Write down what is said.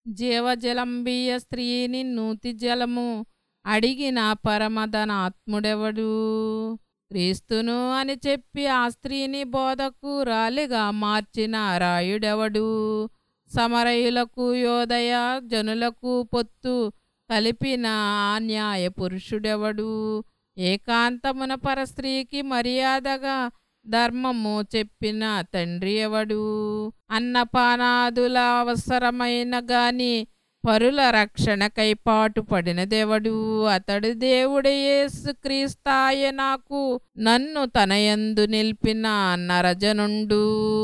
జీవజలంబియ స్త్రీని నూతి జలము అడిగిన పరమధనాత్ముడెవడు క్రీస్తును అని చెప్పి ఆ స్త్రీని బోధకు రాలిగా మార్చిన రాయుడెవడు సమరయులకు యోదయ జనులకు పొత్తు కలిపిన ఆ న్యాయ పురుషుడెవడు ఏకాంతమున పరస్త్రీకి మర్యాదగా ధర్మము చెప్పిన తండ్రి ఎవడు అన్నపానాదుల అవసరమైన గాని పరుల రక్షణకై పాటు పడినదెవడు అతడు దేవుడు యేసు క్రీస్తాయ నాకు నన్ను తనయందు నిలిపిన నరజనుండు